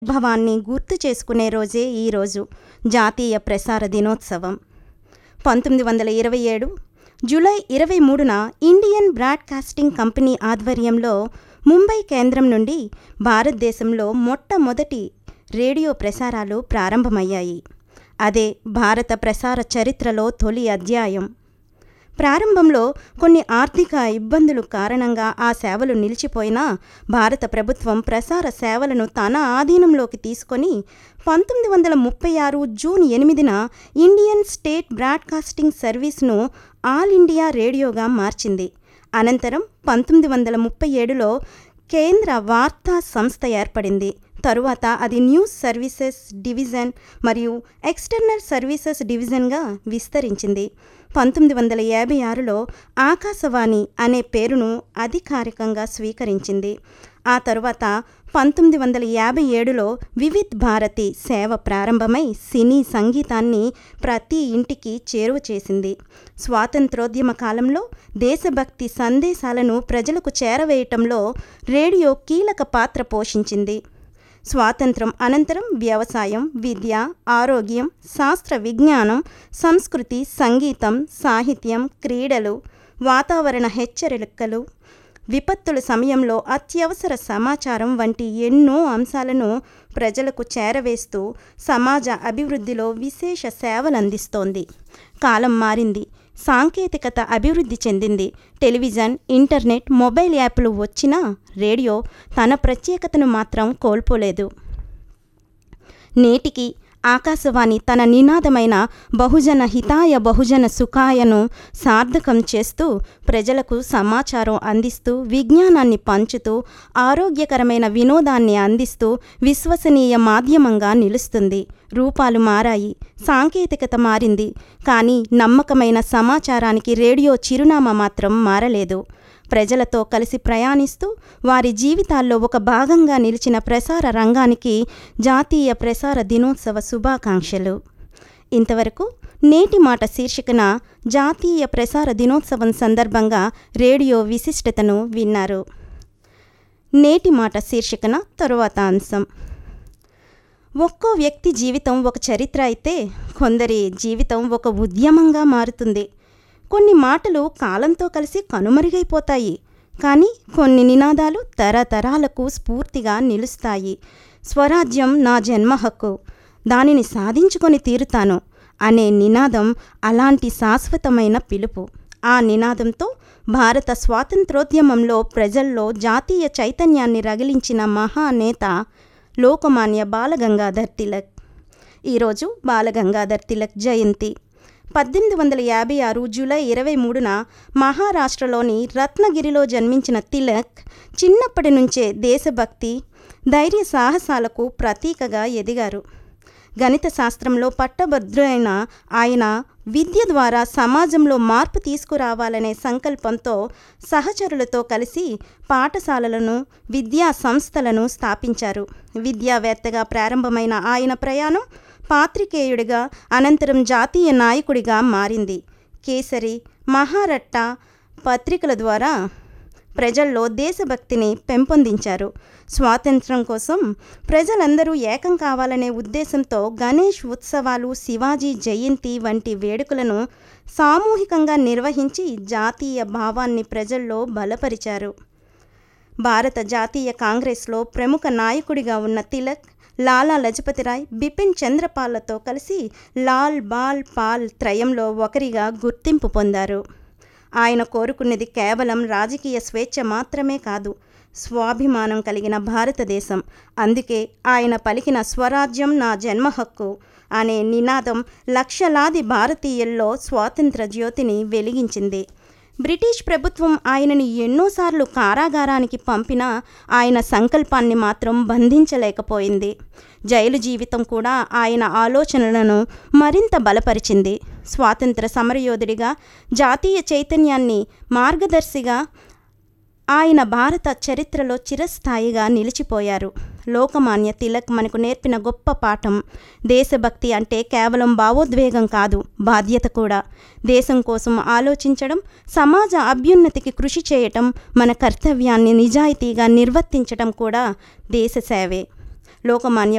భవాన్ని గుర్తు చేసుకునే రోజే ఈరోజు జాతీయ ప్రసార దినోత్సవం పంతొమ్మిది వందల ఇరవై ఏడు జూలై ఇరవై మూడున ఇండియన్ బ్రాడ్కాస్టింగ్ కంపెనీ ఆధ్వర్యంలో ముంబై కేంద్రం నుండి భారతదేశంలో మొట్టమొదటి రేడియో ప్రసారాలు ప్రారంభమయ్యాయి అదే భారత ప్రసార చరిత్రలో తొలి అధ్యాయం ప్రారంభంలో కొన్ని ఆర్థిక ఇబ్బందులు కారణంగా ఆ సేవలు నిలిచిపోయినా భారత ప్రభుత్వం ప్రసార సేవలను తన ఆధీనంలోకి తీసుకొని పంతొమ్మిది వందల ముప్పై ఆరు జూన్ ఎనిమిదిన ఇండియన్ స్టేట్ బ్రాడ్కాస్టింగ్ సర్వీస్ను ఆల్ ఇండియా రేడియోగా మార్చింది అనంతరం పంతొమ్మిది వందల ముప్పై ఏడులో కేంద్ర వార్తా సంస్థ ఏర్పడింది తరువాత అది న్యూస్ సర్వీసెస్ డివిజన్ మరియు ఎక్స్టర్నల్ సర్వీసెస్ డివిజన్గా విస్తరించింది పంతొమ్మిది వందల యాభై ఆరులో ఆకాశవాణి అనే పేరును అధికారికంగా స్వీకరించింది ఆ తరువాత పంతొమ్మిది వందల యాభై ఏడులో వివిధ్ భారతి సేవ ప్రారంభమై సినీ సంగీతాన్ని ప్రతి ఇంటికి చేరువ చేసింది స్వాతంత్రోద్యమ కాలంలో దేశభక్తి సందేశాలను ప్రజలకు చేరవేయటంలో రేడియో కీలక పాత్ర పోషించింది స్వాతంత్రం అనంతరం వ్యవసాయం విద్య ఆరోగ్యం శాస్త్ర విజ్ఞానం సంస్కృతి సంగీతం సాహిత్యం క్రీడలు వాతావరణ హెచ్చరికలు విపత్తుల సమయంలో అత్యవసర సమాచారం వంటి ఎన్నో అంశాలను ప్రజలకు చేరవేస్తూ సమాజ అభివృద్ధిలో విశేష సేవలందిస్తోంది కాలం మారింది సాంకేతికత అభివృద్ధి చెందింది టెలివిజన్ ఇంటర్నెట్ మొబైల్ యాప్లు వచ్చినా రేడియో తన ప్రత్యేకతను మాత్రం కోల్పోలేదు నేటికి ఆకాశవాణి తన నినాదమైన బహుజన హితాయ బహుజన సుఖాయను సార్థకం చేస్తూ ప్రజలకు సమాచారం అందిస్తూ విజ్ఞానాన్ని పంచుతూ ఆరోగ్యకరమైన వినోదాన్ని అందిస్తూ విశ్వసనీయ మాధ్యమంగా నిలుస్తుంది రూపాలు మారాయి సాంకేతికత మారింది కానీ నమ్మకమైన సమాచారానికి రేడియో చిరునామా మాత్రం మారలేదు ప్రజలతో కలిసి ప్రయాణిస్తూ వారి జీవితాల్లో ఒక భాగంగా నిలిచిన ప్రసార రంగానికి జాతీయ ప్రసార దినోత్సవ శుభాకాంక్షలు ఇంతవరకు నేటి మాట శీర్షికన జాతీయ ప్రసార దినోత్సవం సందర్భంగా రేడియో విశిష్టతను విన్నారు నేటి మాట శీర్షికన తరువాత అంశం ఒక్కో వ్యక్తి జీవితం ఒక చరిత్ర అయితే కొందరి జీవితం ఒక ఉద్యమంగా మారుతుంది కొన్ని మాటలు కాలంతో కలిసి కనుమరుగైపోతాయి కానీ కొన్ని నినాదాలు తరతరాలకు స్ఫూర్తిగా నిలుస్తాయి స్వరాజ్యం నా జన్మ హక్కు దానిని సాధించుకొని తీరుతాను అనే నినాదం అలాంటి శాశ్వతమైన పిలుపు ఆ నినాదంతో భారత స్వాతంత్రోద్యమంలో ప్రజల్లో జాతీయ చైతన్యాన్ని రగిలించిన మహానేత లోకమాన్య బాలగంగాధర్ తిలక్ ఈరోజు బాలగంగాధర్ తిలక్ జయంతి పద్దెనిమిది వందల యాభై ఆరు జూలై ఇరవై మూడున మహారాష్ట్రలోని రత్నగిరిలో జన్మించిన తిలక్ చిన్నప్పటి నుంచే దేశభక్తి ధైర్య సాహసాలకు ప్రతీకగా ఎదిగారు గణిత శాస్త్రంలో పట్టభద్రులైన ఆయన విద్య ద్వారా సమాజంలో మార్పు తీసుకురావాలనే సంకల్పంతో సహచరులతో కలిసి పాఠశాలలను విద్యా సంస్థలను స్థాపించారు విద్యావేత్తగా ప్రారంభమైన ఆయన ప్రయాణం పాత్రికేయుడిగా అనంతరం జాతీయ నాయకుడిగా మారింది కేసరి మహారట్ట పత్రికల ద్వారా ప్రజల్లో దేశభక్తిని పెంపొందించారు స్వాతంత్రం కోసం ప్రజలందరూ ఏకం కావాలనే ఉద్దేశంతో గణేష్ ఉత్సవాలు శివాజీ జయంతి వంటి వేడుకలను సామూహికంగా నిర్వహించి జాతీయ భావాన్ని ప్రజల్లో బలపరిచారు భారత జాతీయ కాంగ్రెస్లో ప్రముఖ నాయకుడిగా ఉన్న తిలక్ లాలా లజపతిరాయ్ బిపిన్ చంద్రపాల్లతో కలిసి లాల్ బాల్ పాల్ త్రయంలో ఒకరిగా గుర్తింపు పొందారు ఆయన కోరుకున్నది కేవలం రాజకీయ స్వేచ్ఛ మాత్రమే కాదు స్వాభిమానం కలిగిన భారతదేశం అందుకే ఆయన పలికిన స్వరాజ్యం నా జన్మ హక్కు అనే నినాదం లక్షలాది భారతీయుల్లో స్వాతంత్ర జ్యోతిని వెలిగించింది బ్రిటిష్ ప్రభుత్వం ఆయనని ఎన్నోసార్లు కారాగారానికి పంపినా ఆయన సంకల్పాన్ని మాత్రం బంధించలేకపోయింది జైలు జీవితం కూడా ఆయన ఆలోచనలను మరింత బలపరిచింది స్వాతంత్ర సమరయోధుడిగా జాతీయ చైతన్యాన్ని మార్గదర్శిగా ఆయన భారత చరిత్రలో చిరస్థాయిగా నిలిచిపోయారు లోకమాన్య తిలక్ మనకు నేర్పిన గొప్ప పాఠం దేశభక్తి అంటే కేవలం భావోద్వేగం కాదు బాధ్యత కూడా దేశం కోసం ఆలోచించడం సమాజ అభ్యున్నతికి కృషి చేయటం మన కర్తవ్యాన్ని నిజాయితీగా నిర్వర్తించటం కూడా దేశ సేవే లోకమాన్య